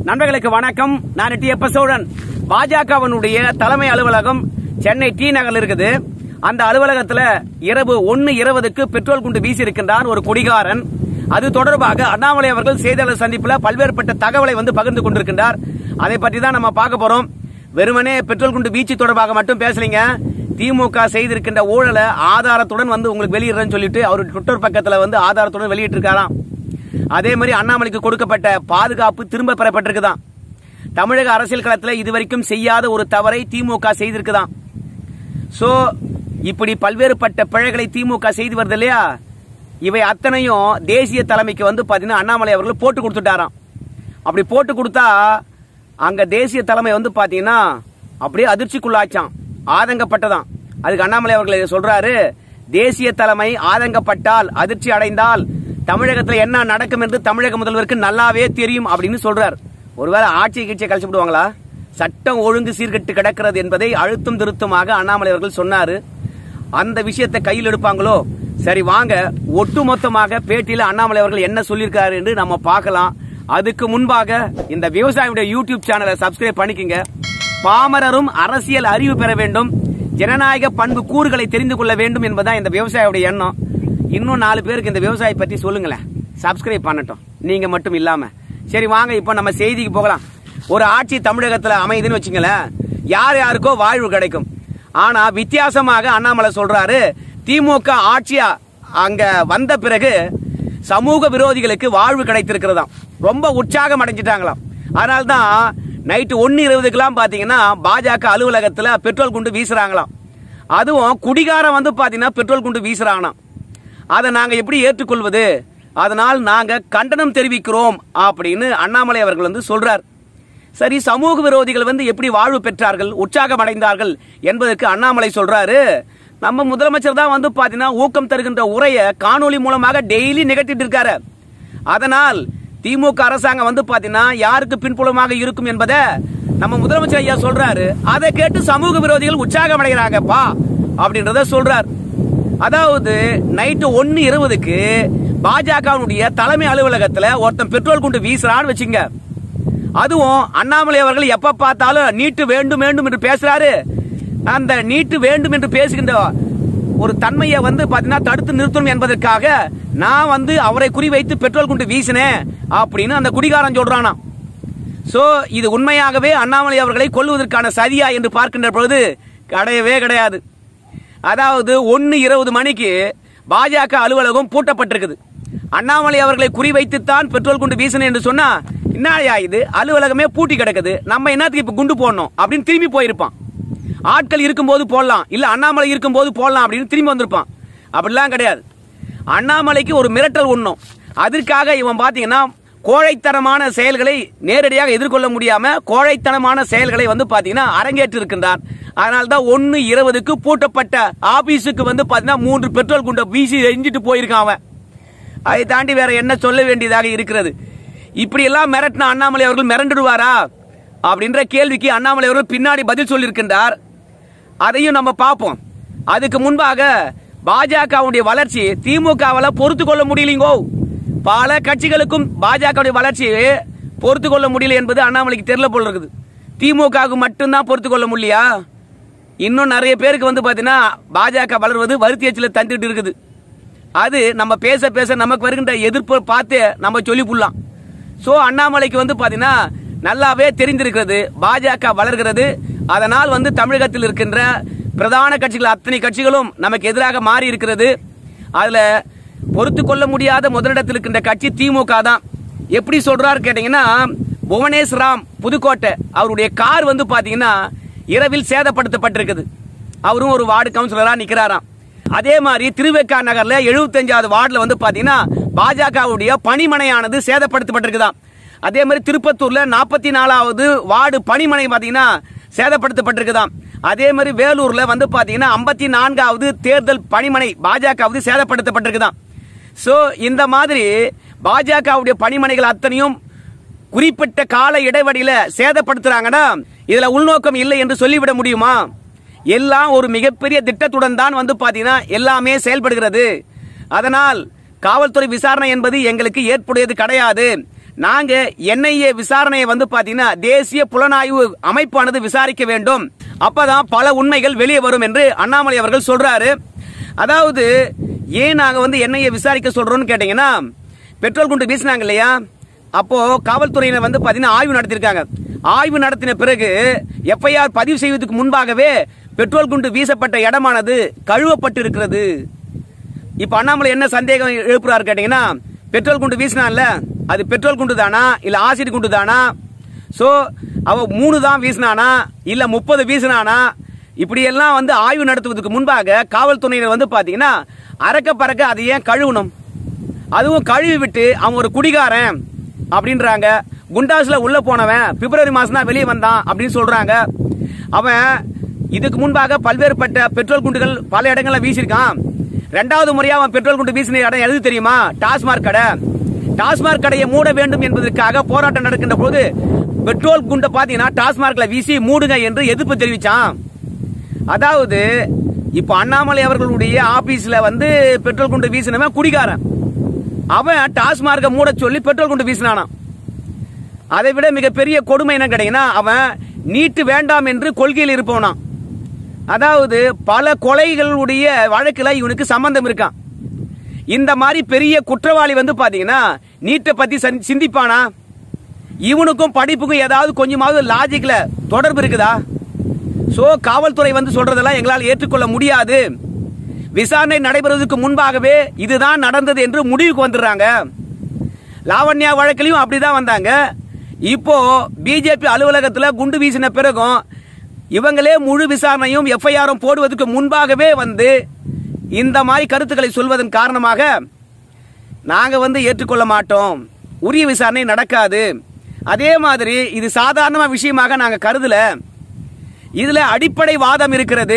நண்பர்களுக்கு வணக்கம் நான் டி எப்ப சோழன் பாஜகவினுடைய தலைமை அலுவலகம் சென்னை டி நகர்ல இருக்குது அந்த அலுவலகத்துல இரவு ஒன்னு இருபதுக்கு பெட்ரோல் குண்டு வீசி இருக்கின்றான் ஒரு குடிகாரன் அது தொடர்பாக அண்ணாமலை அவர்கள் செய்தியாளர் சந்திப்புல பல்வேறுபட்ட தகவலை வந்து பகிர்ந்து கொண்டிருக்கின்றார் அதை பற்றி தான் நம்ம பார்க்க போறோம் வெறுமனே பெட்ரோல் குண்டு வீச்சு தொடர்பாக மட்டும் பேசலீங்க திமுக செய்திருக்கின்ற ஊழலை ஆதாரத்துடன் வந்து உங்களுக்கு வெளியிடுறேன்னு சொல்லிட்டு அவர் ட்விட்டர் பக்கத்துல வந்து ஆதாரத்துடன் வெளியிட்டிருக்காராம் அதே மாதிரி அண்ணாமலைக்கு கொடுக்கப்பட்ட பாதுகாப்பு திரும்ப பெறப்பட்டிருக்குதாம் தமிழக அரசியல் களத்தில் இதுவரைக்கும் செய்யாத ஒரு தவறை திமுக செய்திருக்குதாம் சோ இப்படி பல்வேறுபட்ட பிழைகளை திமுக செய்து வருது இல்லையா இவை அத்தனையும் தேசிய தலைமைக்கு வந்து பாத்தீங்கன்னா அண்ணாமலை அவர்கள் போட்டு கொடுத்துட்டாராம் அப்படி போட்டு கொடுத்தா அங்க தேசிய தலைமை வந்து பாத்தீங்கன்னா அப்படியே அதிர்ச்சிக்குள்ளாச்சாம் ஆதங்கப்பட்டதாம் அதுக்கு அண்ணாமலை அவர்கள் இதை சொல்றாரு தேசிய தலைமை ஆதங்கப்பட்டால் அதிர்ச்சி அடைந்தால் தமிழகத்தில் என்ன நடக்கும் என்று தமிழக முதல்வருக்கு நல்லாவே தெரியும் அப்படின்னு சொல்றார் ஒருவேளை ஆட்சி கீட்சியை கழிச்சு விடுவாங்களா சட்டம் ஒழுங்கு சீர்கெட்டு கிடக்கிறது என்பதை அழுத்தம் திருத்தமாக அண்ணாமலை அவர்கள் சொன்னாரு அந்த விஷயத்தை கையில் எடுப்பாங்களோ சரி வாங்க ஒட்டுமொத்தமாக பேட்டியில அண்ணாமலை அவர்கள் என்ன சொல்லியிருக்காரு என்று நம்ம பார்க்கலாம் அதுக்கு முன்பாக இந்த விவசாயியுடைய யூடியூப் சேனலை சப்ஸ்கிரைப் பண்ணிக்கங்க பாமரரும் அரசியல் அறிவு பெற வேண்டும் ஜனநாயக பண்பு கூறுகளை தெரிந்து கொள்ள வேண்டும் என்பதுதான் இந்த விவசாயியுடைய எண்ணம் இன்னும் நாலு பேருக்கு இந்த விவசாயி பற்றி சொல்லுங்களேன் சப்ஸ்கிரைப் பண்ணட்டும் நீங்க மட்டும் இல்லாம சரி வாங்க இப்போ நம்ம செய்திக்கு போகலாம் ஒரு ஆட்சி தமிழகத்துல அமையுதுன்னு வச்சுங்களேன் யார் யாருக்கோ வாழ்வு கிடைக்கும் ஆனா வித்தியாசமாக அண்ணாமலை சொல்றாரு திமுக ஆட்சியா அங்க வந்த பிறகு சமூக விரோதிகளுக்கு வாழ்வு கிடைத்திருக்கிறதாம் ரொம்ப உற்சாகம் அடைஞ்சிட்டாங்களாம் அதனால தான் நைட்டு ஒன்னு இருபதுக்கெல்லாம் பாத்தீங்கன்னா பாஜக அலுவலகத்துல பெட்ரோல் குண்டு வீசுறாங்களாம் அதுவும் குடிகாரம் வந்து பாத்தீங்கன்னா பெட்ரோல் குண்டு வீசுறாங்களாம் அதை நாங்க எப்படி ஏற்றுக்கொள்வது அதனால் நாங்க கண்டனம் தெரிவிக்கிறோம் அப்படின்னு அண்ணாமலை அவர்கள் வந்து சொல்றார் சரி சமூக விரோதிகள் வந்து எப்படி வாழ்வு பெற்றார்கள் உற்சாகம் அடைந்தார்கள் என்பதற்கு அண்ணாமலை சொல்றாரு நம்ம முதலமைச்சர் தான் வந்து பாத்தீங்கன்னா ஊக்கம் தருகின்ற உரையை காணொளி மூலமாக டெய்லி நிகழ்த்திட்டு இருக்காரு அதனால் திமுக அரசாங்கம் வந்து பாத்தீங்கன்னா யாருக்கு பின்புலமாக இருக்கும் என்பதை நம்ம முதலமைச்சர் ஐயா சொல்றாரு அதை கேட்டு சமூக விரோதிகள் உற்சாகம் அடைகிறாங்கப்பா அப்படின்றத சொல்றார் அதாவது நைட்டு ஒன்னு இருபதுக்கு பாஜகவுடைய தலைமை அலுவலகத்துல ஒருத்தன் பெட்ரோல் குண்டு வீசுறான்னு வச்சுங்க அதுவும் அண்ணாமலை அவர்கள் எப்ப பார்த்தாலும் நீட்டு வேண்டும் வேண்டும் என்று பேசுறாரு அந்த நீட்டு வேண்டும் என்று பேசுகின்ற ஒரு தன்மையை வந்து பாத்தீங்கன்னா தடுத்து நிறுத்தணும் என்பதற்காக நான் வந்து அவரை குறிவைத்து பெட்ரோல் குண்டு வீசினேன் அப்படின்னு அந்த குடிகாரன் சொல்றானா சோ இது உண்மையாகவே அண்ணாமலை அவர்களை கொல்லுவதற்கான சதியா என்று பார்க்கின்ற பொழுது கிடையவே கிடையாது அதாவது ஒன்னு இருபது மணிக்கு பாஜக அலுவலகம் பூட்டப்பட்டிருக்குது அண்ணாமலை அவர்களை குறிவைத்துத்தான் பெட்ரோல் குண்டு வீசினேன் என்று சொன்னா என்னையா இது அலுவலகமே பூட்டி கிடக்குது நம்ம என்னத்துக்கு இப்ப குண்டு போடணும் அப்படின்னு திரும்பி போயிருப்பான் ஆட்கள் இருக்கும்போது போடலாம் இல்ல அண்ணாமலை இருக்கும்போது போடலாம் அப்படின்னு திரும்பி வந்திருப்பான் அப்படிலாம் கிடையாது அண்ணாமலைக்கு ஒரு மிரட்டல் உண்ணும் அதற்காக இவன் பாத்தீங்கன்னா கோழைத்தனமான செயல்களை நேரடியாக எதிர்கொள்ள முடியாம கோழைத்தனமான செயல்களை வந்து பாத்தீங்கன்னா அரங்கேற்று இருக்கின்றான் அதனால தான் ஒன்னு இருபதுக்கு பூட்டப்பட்ட ஆபீஸுக்கு வந்து பாத்தீங்கன்னா மூன்று பெட்ரோல் குண்டை வீசி எரிஞ்சிட்டு போயிருக்கான் அவன் அதை தாண்டி வேற என்ன சொல்ல வேண்டியதாக இருக்கிறது இப்படி எல்லாம் மிரட்டின அண்ணாமலை அவர்கள் மிரண்டுடுவாரா அப்படின்ற கேள்விக்கு அண்ணாமலை அவர்கள் பின்னாடி பதில் சொல்லியிருக்கின்றார் அதையும் நம்ம பார்ப்போம் அதுக்கு முன்பாக பாஜகவுடைய வளர்ச்சி திமுகவால் பொறுத்து கொள்ள முடியலங்கோ பல கட்சிகளுக்கும் பாஜகவுடைய வளர்ச்சியை பொறுத்து கொள்ள முடியல என்பது அண்ணாமலைக்கு தெரியல போல இருக்குது திமுகவுக்கு மட்டும்தான் பொறுத்து கொள்ள முடியலையா இன்னும் நிறைய பேருக்கு வந்து பாத்தீங்கன்னா பாஜக வளர்வது வருத்தி எச்சில் தந்துட்டு இருக்குது அது நம்ம பேச பேச நமக்கு வருகின்ற எதிர்ப்பு பார்த்து நம்ம சொல்லி புடலாம் சோ அண்ணாமலைக்கு வந்து பாத்தீங்கன்னா நல்லாவே தெரிந்திருக்கிறது பாஜக வளர்கிறது அதனால் வந்து தமிழகத்தில் இருக்கின்ற பிரதான கட்சிகள் அத்தனை கட்சிகளும் நமக்கு எதிராக மாறி இருக்கிறது அதுல பொறுத்து கொள்ள முடியாத முதலிடத்தில் இருக்கின்ற கட்சி திமுக தான் எப்படி சொல்றாரு கேட்டீங்கன்னா புவனேஷ் ராம் புதுக்கோட்டை அவருடைய கார் வந்து பாத்தீங்கன்னா இரவில் சேதப்படுத்தப்பட்டிருக்குது அவரும் ஒரு வார்டு கவுன்சிலரா நிக்கிறாராம் அதே மாதிரி திருவேக்கா நகர்ல 75வது வார்டுல வந்து பாத்தீங்கன்னா பாஜகவுடைய பணிமனையானது சேதப்படுத்தப்பட்டிருக்குதாம் அதே மாதிரி திருப்பத்தூர்ல நாற்பத்தி நாலாவது வார்டு பணிமனை பாத்தீங்கன்னா சேதப்படுத்தப்பட்டிருக்குதாம் அதே மாதிரி வேலூர்ல வந்து பாத்தீங்கன்னா ஐம்பத்தி நான்காவது தேர்தல் பணிமனை பாஜகவது சேதப்படுத்தப்பட்டிருக்குதாம் சோ இந்த மாதிரி பாஜகவுடைய பணிமனைகள் அத்தனையும் குறிப்பிட்ட கால இடைவெளியில சேதப்படுத்துறாங்கன்னா இதுல உள்நோக்கம் இல்லை என்று சொல்லிவிட முடியுமா எல்லாம் ஒரு மிகப்பெரிய திட்டத்துடன் தான் வந்து பாத்தீங்கன்னா எல்லாமே செயல்படுகிறது அதனால் காவல்துறை விசாரணை என்பது எங்களுக்கு ஏற்புடையது கிடையாது நாங்க என்ஐஏ விசாரணையை வந்து பாத்தீங்கன்னா தேசிய புலனாய்வு அமைப்பானது விசாரிக்க வேண்டும் அப்பதான் பல உண்மைகள் வெளியே வரும் என்று அண்ணாமலை அவர்கள் சொல்றாரு அதாவது ஏன் நாங்க வந்து என்ஐஏ விசாரிக்க சொல்றோம்னு கேட்டீங்கன்னா பெட்ரோல் குண்டு வீசினாங்க இல்லையா அப்போ காவல்துறையினர் வந்து பாத்தீங்கன்னா ஆய்வு நடத்திருக்காங்க ஆய்வு நடத்தின பிறகு எஃப்ஐஆர் பதிவு செய்வதற்கு முன்பாகவே பெட்ரோல் குண்டு வீசப்பட்ட இடமானது கழுவப்பட்டு இருக்கிறது இப்ப அண்ணாமலை என்ன சந்தேகம் எழுப்புறாரு கேட்டீங்கன்னா பெட்ரோல் குண்டு வீசினான்ல அது பெட்ரோல் குண்டு தானா இல்ல ஆசிட் குண்டு தானா சோ அவ மூணு தான் வீசினானா இல்ல முப்பது வீசினானா இப்படி எல்லாம் வந்து ஆய்வு நடத்துவதற்கு முன்பாக காவல்துறையினர் வந்து பாத்தீங்கன்னா அறக்க பறக்க அதை ஏன் கழுவணும் அதுவும் கழுவி விட்டு அவன் ஒரு குடிகாரன் அப்படின்றாங்க குண்டாஸ்ல உள்ள போனவன் பிப்ரவரி மாசம் தான் வெளியே வந்தான் அப்படின்னு சொல்றாங்க அவன் இதுக்கு முன்பாக பல்வேறுபட்ட பெட்ரோல் குண்டுகள் பல இடங்கள்ல வீசியிருக்கான் ரெண்டாவது முறையா அவன் பெட்ரோல் குண்டு வீசின இடம் எது தெரியுமா டாஸ்மாக் கடை டாஸ்மாக் கடையை மூட வேண்டும் என்பதற்காக போராட்டம் நடக்கின்ற போது பெட்ரோல் குண்டை பாத்தீங்கன்னா டாஸ்மார்க்ல வீசி மூடுங்க என்று எதிர்ப்பு தெரிவிச்சான் அதாவது இப்ப அண்ணாமலை அவர்களுடைய ஆபீஸ்ல வந்து பெட்ரோல் குண்டு வீசினவன் குடிகாரன் அவன் டாஸ்மார்க்கை மூட சொல்லி பெட்ரோல் குண்டு வீசினானாம் அதை விட மிகப்பெரிய கொடுமை என்ன கேட்டீங்கன்னா அவன் நீட்டு வேண்டாம் என்று கொள்கையில் இருப்பவனாம் அதாவது பல கொலைகளுடைய வழக்குல இவனுக்கு சம்பந்தம் இருக்கான் இந்த மாதிரி பெரிய குற்றவாளி வந்து பாத்தீங்கன்னா நீட்டை பத்தி சந்தி- சிந்திப்பானா இவனுக்கும் படிப்புக்கும் ஏதாவது கொஞ்சமாவது லாஜிக்ல தொடர்பு இருக்குதா சோ காவல்துறை வந்து சொல்றதெல்லாம் எங்களால் ஏற்றுக்கொள்ள முடியாது விசாரணை நடைபெறுவதற்கு முன்பாகவே இதுதான் நடந்தது என்று முடிவுக்கு வந்துடுறாங்க லாவண்யா வழக்கிலையும் அப்படிதான் வந்தாங்க இப்போ பிஜேபி அலுவலகத்துல குண்டு வீசின பிறகும் இவங்களே முழு விசாரணையும் எஃப்ஐஆரும் போடுவதற்கு முன்பாகவே வந்து இந்த மாதிரி கருத்துக்களை சொல்வதன் காரணமாக நாங்க வந்து ஏற்றுக்கொள்ள மாட்டோம் உரிய விசாரணை நடக்காது அதே மாதிரி இது சாதாரண விஷயமாக நாங்க கருதல இதுல அடிப்படை வாதம் இருக்கிறது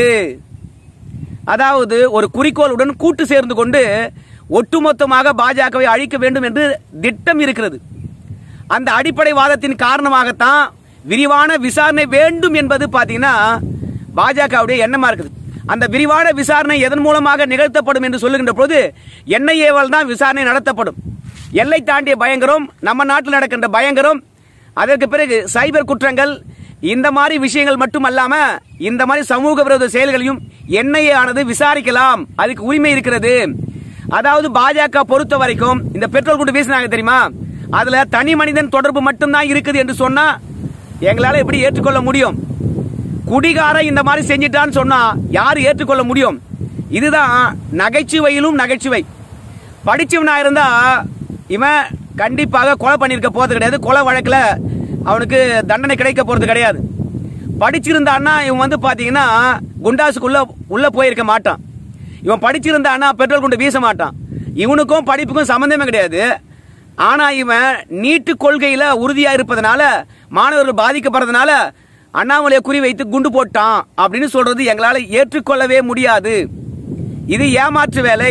அதாவது ஒரு குறிக்கோளுடன் கூட்டு சேர்ந்து கொண்டு ஒட்டுமொத்தமாக பாஜகவை அழிக்க வேண்டும் என்று திட்டம் இருக்கிறது அந்த அடிப்படை வாதத்தின் காரணமாகத்தான் விரிவான விசாரணை வேண்டும் என்பது பாத்தீங்கன்னா பாஜகவுடைய எண்ணமா இருக்குது அந்த விரிவான விசாரணை எதன் மூலமாக நிகழ்த்தப்படும் என்று சொல்லுகின்ற போது என்ஐஏவால் தான் விசாரணை நடத்தப்படும் எல்லை தாண்டிய பயங்கரம் நம்ம நாட்டில் நடக்கின்ற பயங்கரம் அதற்கு பிறகு சைபர் குற்றங்கள் இந்த மாதிரி விஷயங்கள் மட்டுமல்லாம இந்த மாதிரி சமூக விரோத செயல்களையும் என்ஐஏ ஆனது விசாரிக்கலாம் அதுக்கு உரிமை இருக்கிறது அதாவது பாஜக பொறுத்த வரைக்கும் இந்த பெட்ரோல் குண்டு வீசினாங்க தெரியுமா அதுல தனி மனிதன் தொடர்பு மட்டும்தான் இருக்குது என்று சொன்னா எங்களால எப்படி ஏற்றுக்கொள்ள முடியும் குடிகாரன் இந்த மாதிரி செஞ்சிட்டான்னு சொன்னா யார் ஏற்றுக்கொள்ள முடியும் இதுதான் நகைச்சுவையிலும் நகைச்சுவை படிச்சவனா இருந்தா இவன் கண்டிப்பாக கொலை பண்ணிருக்க போறது கிடையாது கொலை வழக்குல அவனுக்கு தண்டனை கிடைக்க போறது கிடையாது படிச்சிருந்தான்னா இவன் வந்து பாத்தீங்கன்னா குண்டாசுக்குள்ள உள்ள போயிருக்க மாட்டான் இவன் படிச்சிருந்தான்னா பெட்ரோல் குண்டு வீச மாட்டான் இவனுக்கும் படிப்புக்கும் சம்பந்தமே கிடையாது ஆனா இவன் நீட்டு கொள்கையில உறுதியா இருப்பதனால மாணவர்கள் பாதிக்கப்படுறதுனால அண்ணாமலையை குறிவைத்து குண்டு போட்டான் அப்படின்னு சொல்றது எங்களால ஏற்றுக்கொள்ளவே முடியாது இது ஏமாற்று வேலை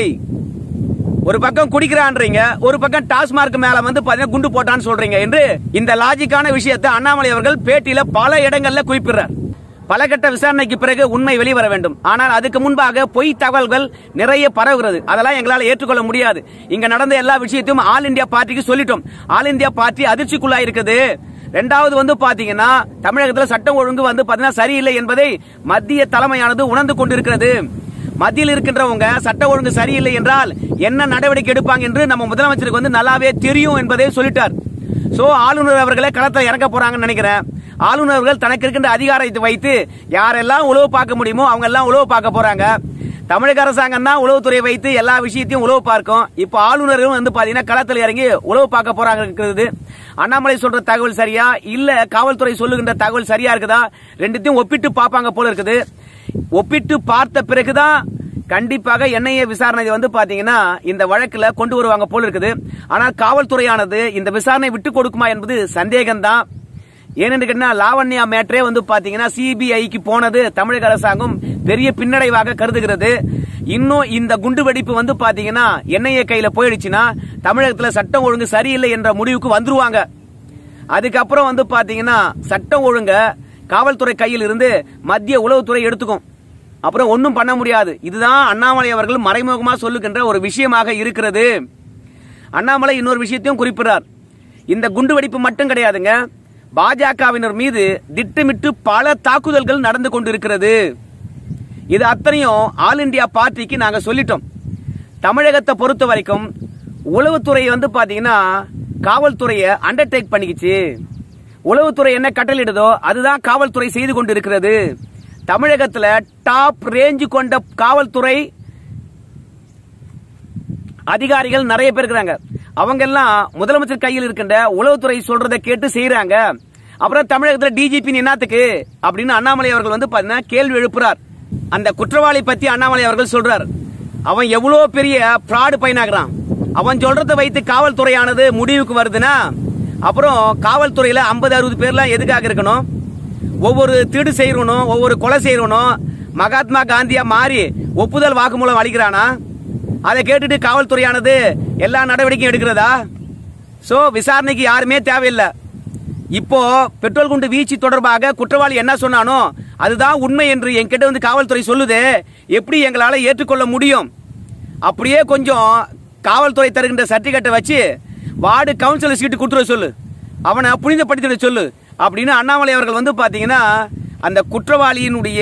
ஒரு பக்கம் குடிக்கிறான்றீங்க ஒரு பக்கம் டாஸ்மார்க் மேல வந்து பாத்தீங்கன்னா குண்டு போட்டான்னு சொல்றீங்க என்று இந்த லாஜிக்கான விஷயத்தை அண்ணாமலை அவர்கள் பேட்டியில பல இடங்கள்ல குறிப்பிடுறார் பல கட்ட விசாரணைக்கு பிறகு உண்மை வெளிவர வேண்டும் ஆனால் அதுக்கு முன்பாக பொய் தகவல்கள் நிறைய பரவுகிறது அதெல்லாம் எங்களால ஏற்றுக்கொள்ள முடியாது இங்க நடந்த எல்லா விஷயத்தையும் ஆல் இந்தியா பார்ட்டிக்கு சொல்லிட்டோம் ஆல் இந்தியா பார்ட்டி அதிர்ச்சிக்குள்ளா இருக்குது ரெண்டாவது வந்து பாத்தீங்கன்னா தமிழகத்துல சட்டம் ஒழுங்கு வந்து பாத்தீங்கன்னா சரியில்லை என்பதை மத்திய தலைமையானது உணர்ந்து கொண்டிருக்கிறது மத்தியில் இருக்கின்றவங்க சட்ட ஒழுங்கு சரியில்லை என்றால் என்ன நடவடிக்கை எடுப்பாங்க என்று நம்ம முதலமைச்சருக்கு வந்து நல்லாவே தெரியும் என்பதை சொல்லிட்டார் சோ ஆளுநர் அவர்களே களத்தில் இறங்க போறாங்கன்னு நினைக்கிறேன் ஆளுநர் அவர்கள் தனக்கு இருக்கின்ற அதிகாரத்தை வைத்து யாரெல்லாம் உளவு பார்க்க முடியுமோ அவங்க எல்லாம் உளவு பார்க்க போறாங்க தமிழக அரசாங்கம் தான் உளவுத்துறை வைத்து எல்லா விஷயத்தையும் உளவு பார்க்கும் இப்போ ஆளுநரும் வந்து பாத்தீங்கன்னா களத்தில் இறங்கி உளவு பார்க்க போறாங்க இருக்கிறது அண்ணாமலை சொல்ற தகவல் சரியா இல்ல காவல்துறை சொல்லுகின்ற தகவல் சரியா இருக்குதா ரெண்டுத்தையும் ஒப்பிட்டு பார்ப்பாங்க போல இருக்குது ஒப்பிட்டு பார்த்த பிறகுதான் கண்டிப்பாக என்ஐஏ விசாரணை வந்து பாத்தீங்கன்னா இந்த வழக்குல கொண்டு வருவாங்க போல இருக்குது ஆனால் காவல்துறையானது இந்த விசாரணை விட்டு கொடுக்குமா என்பது சந்தேகம்தான் ஏனென்று கேட்டா லாவண்யா மேட்ரே வந்து பாத்தீங்கன்னா சிபிஐக்கு போனது தமிழக அரசாங்கம் பெரிய பின்னடைவாக கருதுகிறது இன்னும் இந்த குண்டு வெடிப்பு வந்து பாத்தீங்கன்னா என்ஐஏ கையில போயிடுச்சுன்னா தமிழகத்துல சட்டம் ஒழுங்கு சரியில்லை என்ற முடிவுக்கு வந்துருவாங்க அதுக்கப்புறம் வந்து பாத்தீங்கன்னா சட்டம் ஒழுங்க காவல்துறை கையில் இருந்து மத்திய உளவுத்துறை எடுத்துக்கும் அப்புறம் ஒன்றும் பண்ண முடியாது இதுதான் அண்ணாமலை அவர்கள் மறைமுகமா சொல்லுகின்ற ஒரு விஷயமாக இருக்கிறது அண்ணாமலை இன்னொரு விஷயத்தையும் குறிப்பிடுறார் இந்த குண்டுவெடிப்பு மட்டும் கிடையாதுங்க பாஜகவினர் மீது திட்டமிட்டு பல தாக்குதல்கள் நடந்து கொண்டிருக்கிறது இது அத்தனையும் ஆல் இந்தியா பார்ட்டிக்கு நாங்க சொல்லிட்டோம் தமிழகத்தை பொறுத்த வரைக்கும் உளவுத்துறை வந்து பாத்தீங்கன்னா காவல்துறையை அண்டர்டேக் பண்ணிக்கிச்சு உளவுத்துறை என்ன கட்டளிடுதோ அதுதான் காவல்துறை செய்து கொண்டிருக்கிறது தமிழகத்துல டாப் ரேஞ்சு கொண்ட காவல்துறை அதிகாரிகள் நிறைய பேர் இருக்கிறாங்க அவங்க எல்லாம் முதலமைச்சர் கையில் இருக்கின்ற உளவுத்துறை சொல்றதை கேட்டு செய்யறாங்க அப்புறம் தமிழகத்துல டிஜிபி என்னத்துக்கு அப்படின்னு அண்ணாமலை அவர்கள் வந்து பாத்தீங்கன்னா கேள்வி எழுப்புறார் அந்த குற்றவாளி பத்தி அண்ணாமலை அவர்கள் சொல்றார் அவன் எவ்வளவு பெரிய பிராடு பையனாகிறான் அவன் சொல்றதை வைத்து காவல்துறையானது முடிவுக்கு வருதுன்னா அப்புறம் காவல்துறையில ஐம்பது அறுபது பேர்லாம் எதுக்காக இருக்கணும் ஒவ்வொரு திருடு செய்யறவனும் ஒவ்வொரு கொலை செய்யறவனும் மகாத்மா காந்தியா மாறி ஒப்புதல் வாக்குமூலம் அளிக்கிறானா அதை கேட்டுட்டு காவல்துறையானது எல்லா நடவடிக்கையும் எடுக்கிறதா சோ விசாரணைக்கு யாருமே தேவையில்லை இப்போ பெட்ரோல் குண்டு வீச்சு தொடர்பாக குற்றவாளி என்ன சொன்னானோ அதுதான் உண்மை என்று என்கிட்ட வந்து காவல்துறை சொல்லுது எப்படி எங்களால ஏற்றுக்கொள்ள முடியும் அப்படியே கொஞ்சம் காவல்துறை தருகின்ற சர்டிபிகேட்டை வச்சு வார்டு கவுன்சிலர் சீட்டு கொடுத்துட சொல்லு அவனை புனிதப்படுத்திட சொல்லு அப்படின்னு அண்ணாமலை அவர்கள் வந்து பாத்தீங்கன்னா அந்த குற்றவாளியினுடைய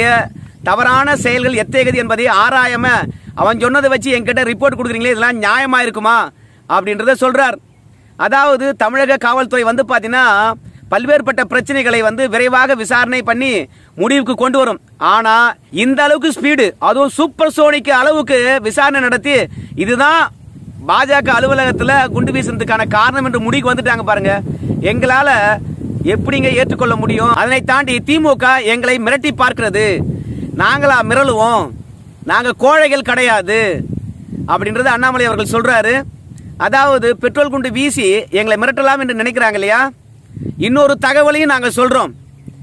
தவறான செயல்கள் எத்தகையது என்பதை ஆராயாம அவன் சொன்னதை வச்சு என்கிட்ட ரிப்போர்ட் கொடுக்குறீங்களே இதெல்லாம் நியாயமா இருக்குமா அப்படின்றத சொல்றார் அதாவது தமிழக காவல்துறை வந்து பாத்தீங்கன்னா பல்வேறுபட்ட பிரச்சனைகளை வந்து விரைவாக விசாரணை பண்ணி முடிவுக்கு கொண்டு வரும் ஆனா இந்த அளவுக்கு ஸ்பீடு அதுவும் சூப்பர் சோனிக் அளவுக்கு விசாரணை நடத்தி இதுதான் பாஜக அலுவலகத்துல குண்டு வீசுறதுக்கான காரணம் என்று முடிவுக்கு வந்துட்டாங்க பாருங்க எங்களால எப்படிங்க ஏற்றுக்கொள்ள முடியும் அதனை தாண்டி திமுக எங்களை மிரட்டி பார்க்கிறது நாங்களா மிரளுவோம் நாங்க கோழைகள் கிடையாது அப்படின்றது அண்ணாமலை அவர்கள் சொல்றாரு அதாவது பெட்ரோல் குண்டு வீசி எங்களை மிரட்டலாம் என்று நினைக்கிறாங்க இல்லையா இன்னொரு தகவலையும் நாங்க சொல்றோம்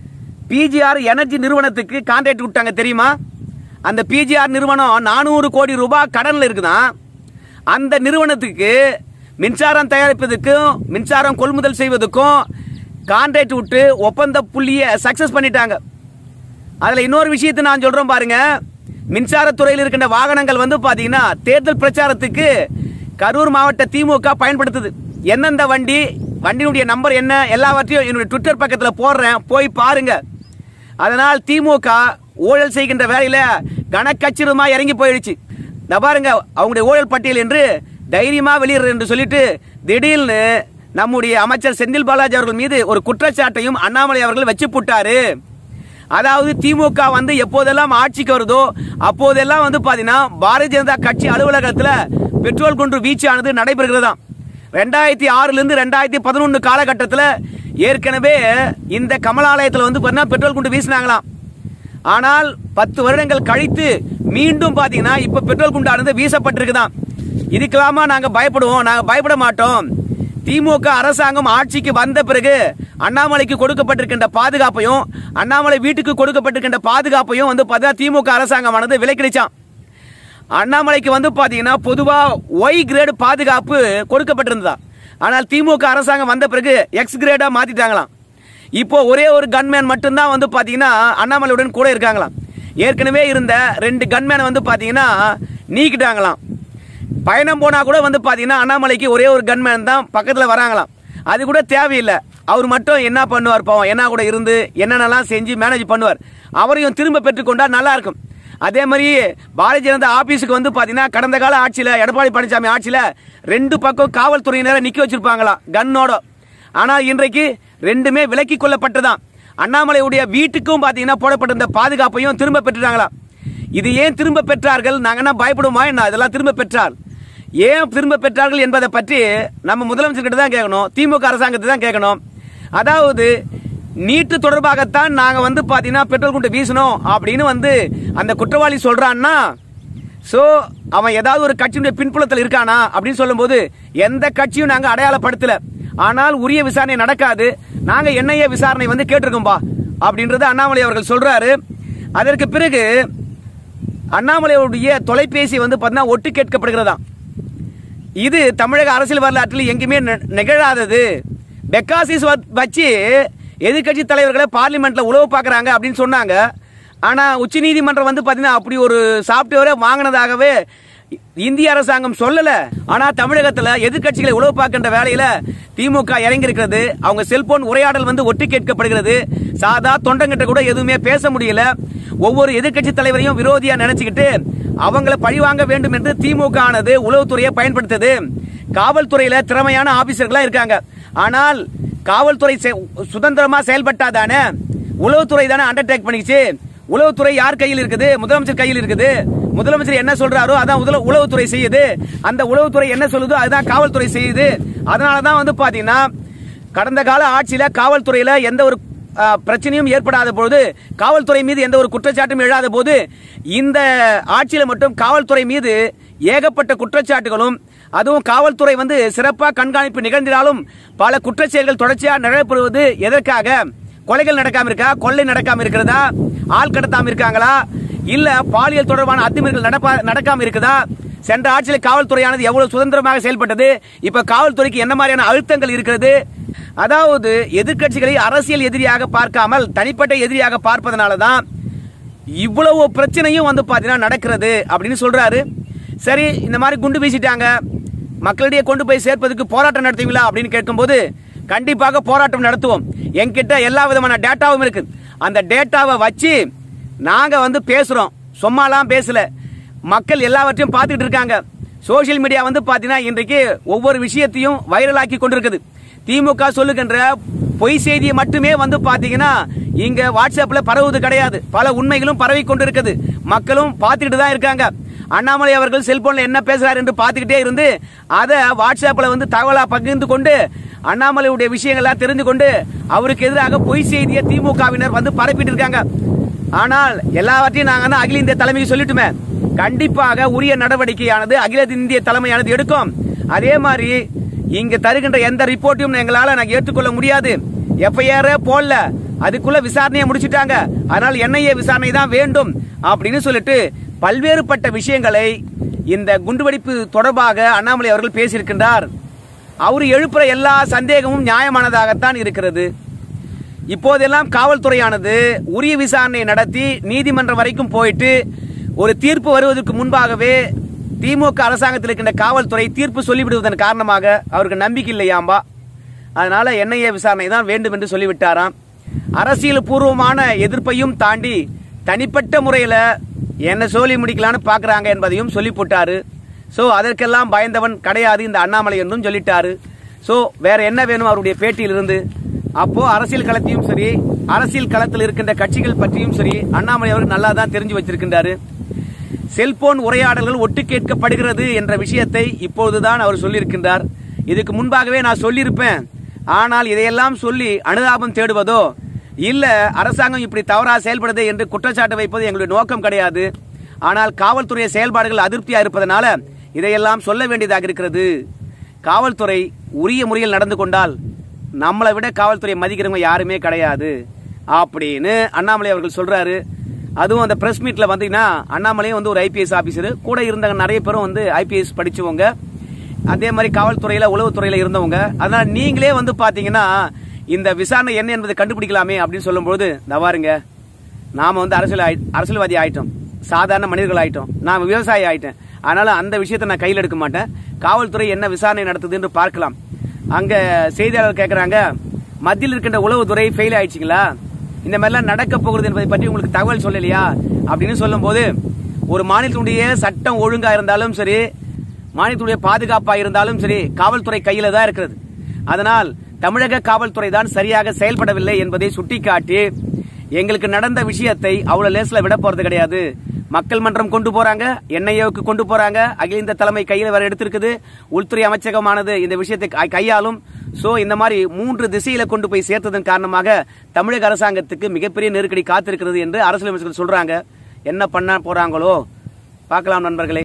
பிஜிஆர் எனர்ஜி நிறுவனத்துக்கு கான்ட்ராக்ட் விட்டாங்க தெரியுமா அந்த பிஜிஆர் நிறுவனம் நானூறு கோடி ரூபாய் கடன்ல இருக்குதான் அந்த நிறுவனத்துக்கு மின்சாரம் தயாரிப்பதற்கும் மின்சாரம் கொள்முதல் செய்வதற்கும் கான்ட்ராக்ட் விட்டு ஒப்பந்த புள்ளிய சக்சஸ் பண்ணிட்டாங்க அதுல இன்னொரு விஷயத்தை நான் சொல்றேன் பாருங்க மின்சாரத்துறையில் இருக்கின்ற வாகனங்கள் வந்து பாத்தீங்கன்னா தேர்தல் பிரச்சாரத்துக்கு கரூர் மாவட்ட திமுக பயன்படுத்துது எந்தெந்த வண்டி வண்டியினுடைய நம்பர் என்ன எல்லாவற்றையும் என்னுடைய ட்விட்டர் பக்கத்துல போடுறேன் போய் பாருங்க அதனால் திமுக ஊழல் செய்கின்ற வேலையில கனக்கச்சிதமா இறங்கி போயிடுச்சு இந்த பாருங்க அவங்களுடைய ஊழல் பட்டியல் என்று தைரியமா வெளியிடுறது என்று சொல்லிட்டு திடீர்னு நம்முடைய அமைச்சர் செந்தில் பாலாஜி அவர்கள் மீது ஒரு குற்றச்சாட்டையும் அண்ணாமலை அவர்கள் வச்சு புட்டாரு அதாவது திமுக வந்து எப்போதெல்லாம் ஆட்சிக்கு வருதோ அப்போதெல்லாம் வந்து பாத்தீங்கன்னா பாரதிய ஜனதா கட்சி அலுவலகத்துல பெட்ரோல் குண்டு வீச்சானது நடைபெறுகிறதாம் ரெண்டாயிரத்தி ஆறுல இருந்து ரெண்டாயிரத்தி பதினொன்னு காலகட்டத்தில் ஏற்கனவே இந்த கமலாலயத்தில் வந்து பாத்தீங்கன்னா பெட்ரோல் குண்டு வீசினாங்களாம் ஆனால் பத்து வருடங்கள் கழித்து மீண்டும் பாத்தீங்கன்னா இப்ப பெட்ரோல் குண்டானது வீசப்பட்டிருக்குதாம் இதுக்கெல்லாமா நாங்க பயப்படுவோம் நாங்க பயப்பட மாட்டோம் திமுக அரசாங்கம் ஆட்சிக்கு வந்த பிறகு அண்ணாமலைக்கு கொடுக்கப்பட்டிருக்கின்ற பாதுகாப்பையும் அண்ணாமலை வீட்டுக்கு கொடுக்கப்பட்டிருக்கின்ற பாதுகாப்பையும் வந்து பார்த்தீங்கன்னா திமுக அரசாங்கமானது விலக்கிடுச்சான் அண்ணாமலைக்கு வந்து பாத்தீங்கன்னா பொதுவா ஒய் கிரேடு பாதுகாப்பு கொடுக்கப்பட்டிருந்ததா ஆனால் திமுக அரசாங்கம் வந்த பிறகு எக்ஸ் கிரேடா மாத்திட்டாங்களாம் இப்போ ஒரே ஒரு கன்மேன் மட்டும்தான் வந்து பாத்தீங்கன்னா அண்ணாமலையுடன் கூட இருக்காங்களாம் ஏற்கனவே இருந்த ரெண்டு கன்மேனை வந்து பாத்தீங்கன்னா நீக்கிட்டாங்களாம் பயணம் போனா கூட வந்து பாத்தீங்கன்னா அண்ணாமலைக்கு ஒரே ஒரு கன்மேன் தான் பக்கத்துல வராங்களாம் அது கூட தேவையில்லை அவர் மட்டும் என்ன பண்ணுவார் பாவம் என்ன கூட இருந்து என்னென்னலாம் செஞ்சு மேனேஜ் பண்ணுவார் அவரையும் திரும்ப பெற்றுக்கொண்டா நல்லா இருக்கும் அதே மாதிரி பாரதிய ஜனதா ஆபீஸுக்கு வந்து பாத்தீங்கன்னா கடந்த கால ஆட்சியில எடப்பாடி பழனிசாமி ஆட்சியில ரெண்டு பக்கம் காவல்துறையினரை நிக்க வச்சிருப்பாங்களாம் கன்னோட ஆனா இன்றைக்கு ரெண்டுமே விலக்கி கொள்ளப்பட்டதாம் அண்ணாமலையுடைய வீட்டுக்கும் பாத்தீங்கன்னா போடப்பட்டிருந்த பாதுகாப்பையும் திரும்ப பெற்றுட்டாங்களாம் இது ஏன் திரும்ப பெற்றார்கள் நாங்க என்ன பயப்படுமா என்ன இதெல்லாம் திரும்ப பெற்றார் ஏன் திரும்ப பெற்றார்கள் என்பதை பற்றி நம்ம முதலமைச்சர் கிட்ட தான் கேட்கணும் திமுக அரசாங்கத்தை தான் கேட்கணும் அதாவது நீட்டு தொடர்பாகத்தான் நாங்க வந்து பாத்தீங்கன்னா பெட்ரோல் குண்டு வீசணும் அப்படின்னு வந்து அந்த குற்றவாளி சொல்றான்னா சோ அவன் ஏதாவது ஒரு கட்சியினுடைய பின்புலத்தில் இருக்கானா அப்படின்னு சொல்லும்போது எந்த கட்சியும் நாங்க அடையாளப்படுத்தல ஆனால் உரிய விசாரணை நடக்காது நாங்க என்ஐஏ விசாரணை வந்து கேட்டிருக்கோம்பா அப்படின்றது அண்ணாமலை அவர்கள் சொல்றாரு அதற்கு பிறகு அண்ணாமலையுடைய தொலைபேசி வந்து பார்த்தீங்கன்னா ஒட்டு கேட்கப்படுகிறதாம் இது தமிழக அரசியல் வரலாற்றில் எங்கேயுமே நி- நிகழாதது பெக்காசிஸ் வச்சு எதிர்க்கட்சி தலைவர்களை பார்லிமெண்ட்ல உழவு பார்க்கறாங்க அப்படின்னு சொன்னாங்க ஆனா உச்சநீதிமன்றம் வந்து பாத்தீங்கன்னா அப்படி ஒரு சாப்ட்வேரை வாங்கினதாகவே இந்திய அரசாங்கம் சொல்லல ஆனா தமிழகத்துல எதிர்க்கட்சிகளை உழவு பார்க்கின்ற வேலையில திமுக இறங்கி இருக்கிறது அவங்க செல்போன் உரையாடல் வந்து ஒட்டி கேட்கப்படுகிறது சாதா தொண்டங்கிட்ட கூட எதுவுமே பேச முடியல ஒவ்வொரு எதிர்க்கட்சி தலைவரையும் விரோதியா நினைச்சுக்கிட்டு அவங்கள பழிவாங்க வேண்டும் என்று திமுக ஆனது உளவுத்துறையை பயன்படுத்தது காவல்துறையில திறமையான ஆபீசர்களா இருக்காங்க ஆனால் காவல்துறை செ- சுதந்திரமா செயல்பட்டாதானே உளவுத்துறை தானே அண்டர்டேக் பண்ணிச்சு உளவுத்துறை யார் கையில் இருக்குது முதலமைச்சர் கையில் இருக்குது முதலமைச்சர் என்ன சொல்றாரோ அதான் உதல- உளவுத்துறை செய்யுது அந்த உளவுத்துறை என்ன சொல்லுதோ அதுதான் காவல்துறை செய்யுது அதனால தான் வந்து பாத்தீங்கன்னா கடந்த கால ஆட்சியில காவல்துறையில எந்த ஒரு ஆ, பிரச்சனையும் ஏற்படாத போது காவல்துறை மீது எந்த ஒரு குற்றச்சாட்டும் எழாத போது இந்த ஆட்சியில மட்டும் காவல்துறை மீது ஏகப்பட்ட குற்றச்சாட்டுகளும் அதுவும் காவல்துறை வந்து சிறப்பாக கண்காணிப்பு நிகழ்ந்தினாலும் பல குற்றச்செயல்கள் தொடர்ச்சியாக நடைபெறுவது எதற்காக கொலைகள் நடக்காம இருக்கா கொள்ளை நடக்காம இருக்கிறதா ஆள் கடத்தாம இருக்காங்களா இல்ல பாலியல் தொடர்பான அத்துமீறல்கள் நடப்பா- நடக்காம இருக்குதா சென்ற ஆட்சியில் காவல்துறையானது எவ்வளவு சுதந்திரமாக செயல்பட்டது இப்ப காவல்துறைக்கு என்ன மாதிரியான அழுத்தங்கள் இருக்கிறது அதாவது எதிர்க்கட்சிகளை அரசியல் எதிரியாக பார்க்காமல் தனிப்பட்ட எதிரியாக பார்ப்பதனால தான் இவ்வளவு பிரச்சனையும் வந்து பாத்தீங்கன்னா நடக்கிறது அப்படின்னு சொல்றாரு சரி இந்த மாதிரி குண்டு வீசிட்டாங்க மக்களிடையே கொண்டு போய் சேர்ப்பதற்கு போராட்டம் நடத்துவீங்களா அப்படின்னு கேட்கும்போது கண்டிப்பாக போராட்டம் நடத்துவோம் என்கிட்ட எல்லா விதமான டேட்டாவும் இருக்கு அந்த டேட்டாவை வச்சு நாங்க வந்து பேசுறோம் சும்மாலாம் பேசல மக்கள் எல்லாவற்றையும் பார்த்துட்டு இருக்காங்க சோஷியல் மீடியா வந்து பாத்தீங்கன்னா இன்றைக்கு ஒவ்வொரு விஷயத்தையும் வைரலாக்கி கொண்டிருக்குது திமுக சொல்லுகின்ற பொய் செய்தியை மட்டுமே வந்து பாத்தீங்கன்னா இங்க வாட்ஸ்அப்ல பரவுவது கிடையாது பல உண்மைகளும் பரவி கொண்டிருக்குது மக்களும் பார்த்துக்கிட்டு தான் இருக்காங்க அண்ணாமலை அவர்கள் செல்போன்ல என்ன பேசுறாரு என்று பார்த்துக்கிட்டே இருந்து அதை வாட்ஸ்அப்ல வந்து தகவலா பகிர்ந்து கொண்டு அண்ணாமலையுடைய விஷயங்கள்லாம் தெரிந்து கொண்டு அவருக்கு எதிராக பொய் செய்தியை திமுகவினர் வந்து பரப்பிட்டு இருக்காங்க ஆனால் எல்லாவற்றையும் நாங்க வந்து அகில இந்திய தலைமைக்கு சொல்லிட்டுமே கண்டிப்பாக உரிய நடவடிக்கையானது அகில இந்திய தலைமையானது எடுக்கும் அதே மாதிரி இங்க தருகின்ற எந்த ரிப்போர்ட்டையும் எங்களால நாங்க ஏற்றுக்கொள்ள முடியாது எஃப்ஐஆர் போடல அதுக்குள்ள விசாரணையை முடிச்சிட்டாங்க அதனால் என்ஐஏ விசாரணை தான் வேண்டும் அப்படின்னு சொல்லிட்டு பல்வேறுபட்ட விஷயங்களை இந்த குண்டுவெடிப்பு தொடர்பாக அண்ணாமலை அவர்கள் பேசியிருக்கின்றார் அவர் எழுப்புற எல்லா சந்தேகமும் நியாயமானதாகத்தான் இருக்கிறது இப்போதெல்லாம் காவல்துறையானது உரிய விசாரணை நடத்தி நீதிமன்றம் வரைக்கும் போயிட்டு ஒரு தீர்ப்பு வருவதற்கு முன்பாகவே திமுக அரசாங்கத்தில் இருக்கின்ற காவல்துறை தீர்ப்பு சொல்லிவிடுவதன் காரணமாக அவருக்கு நம்பிக்கை இல்லையாம்பா அதனால என்ஐஏ விசாரணை தான் வேண்டும் என்று சொல்லிவிட்டாராம் அரசியல் பூர்வமான எதிர்ப்பையும் தாண்டி தனிப்பட்ட முறையில என்ன சொல்லி முடிக்கலான்னு பாக்குறாங்க என்பதையும் சொல்லி போட்டாரு சோ அதற்கெல்லாம் பயந்தவன் கிடையாது இந்த அண்ணாமலை என்றும் சொல்லிட்டாரு சோ வேற என்ன வேணும் அவருடைய பேட்டியிலிருந்து அப்போ அரசியல் களத்தையும் சரி அரசியல் களத்தில் இருக்கின்ற கட்சிகள் பற்றியும் சரி அண்ணாமலை அவர்கள் நல்லா தான் தெரிஞ்சு வச்சிருக்கின்றாரு செல்போன் உரையாடல்கள் ஒட்டு கேட்கப்படுகிறது என்ற விஷயத்தை இப்போதுதான் அவர் சொல்லியிருக்கின்றார் இதுக்கு முன்பாகவே நான் சொல்லியிருப்பேன் ஆனால் இதையெல்லாம் சொல்லி அனுதாபம் தேடுவதோ இல்ல அரசாங்கம் இப்படி தவறா செயல்படுது என்று குற்றச்சாட்டு வைப்பது எங்களுடைய நோக்கம் கிடையாது ஆனால் காவல்துறை செயல்பாடுகள் அதிருப்தியா இருப்பதனால இதையெல்லாம் சொல்ல வேண்டியதாக இருக்கிறது காவல்துறை உரிய முறையில் நடந்து கொண்டால் நம்மளை விட காவல்துறை மதிக்கிறவங்க யாருமே கிடையாது அப்படின்னு அண்ணாமலை அவர்கள் சொல்றாரு அதுவும் அந்த பிரஸ் மீட்ல வந்தீங்கன்னா அண்ணாமலையும் வந்து ஒரு ஐபிஎஸ் ஆபீசர் கூட இருந்தவங்க நிறைய பேரும் வந்து ஐபிஎஸ் படிச்சவங்க அதே மாதிரி காவல்துறையில உளவுத்துறையில இருந்தவங்க அதனால நீங்களே வந்து பாத்தீங்கன்னா இந்த விசாரணை என்ன என்பதை கண்டுபிடிக்கலாமே அப்படின்னு சொல்லும்போது தவாருங்க நாம வந்து அரசியல் ஆயி- அரசியல்வாதி ஆயிட்டோம் சாதாரண மனிதர்கள் ஆயிட்டோம் நான் விவசாயி ஆயிட்டேன் அதனால அந்த விஷயத்தை நான் கையில் எடுக்க மாட்டேன் காவல்துறை என்ன விசாரணை நடத்துது என்று பார்க்கலாம் அங்க செய்தியாளர் கேக்குறாங்க மத்தியில் இருக்கின்ற உளவுத்துறை ஃபெயில் ஆயிடுச்சுங்களா இந்த மாதிரிலாம் நடக்க போகிறது என்பதை பற்றி உங்களுக்கு தகவல் சொல்லலையா அப்படின்னு சொல்லும்போது ஒரு மாநிலத்தினுடைய சட்டம் ஒழுங்கா இருந்தாலும் சரி மாநிலத்துடைய பாதுகாப்பா இருந்தாலும் சரி காவல்துறை கையில தான் இருக்கிறது அதனால் தமிழக காவல்துறை தான் சரியாக செயல்படவில்லை என்பதை சுட்டிக்காட்டி எங்களுக்கு நடந்த விஷயத்தை அவ்வளவு லேஸ்ல விட போறது கிடையாது மக்கள் மன்றம் கொண்டு போறாங்க என்ஐஏவுக்கு கொண்டு போறாங்க அகில இந்த தலைமை கையில் வர எடுத்திருக்குது உள்துறை அமைச்சகமானது இந்த விஷயத்தை கை- கையாளும் சோ இந்த மாதிரி மூன்று திசையில கொண்டு போய் சேர்த்ததன் காரணமாக தமிழக அரசாங்கத்துக்கு மிகப்பெரிய நெருக்கடி காத்திருக்கிறது என்று அரசியல் அமைச்சர்கள் சொல்றாங்க என்ன பண்ண போறாங்களோ பார்க்கலாம் நண்பர்களே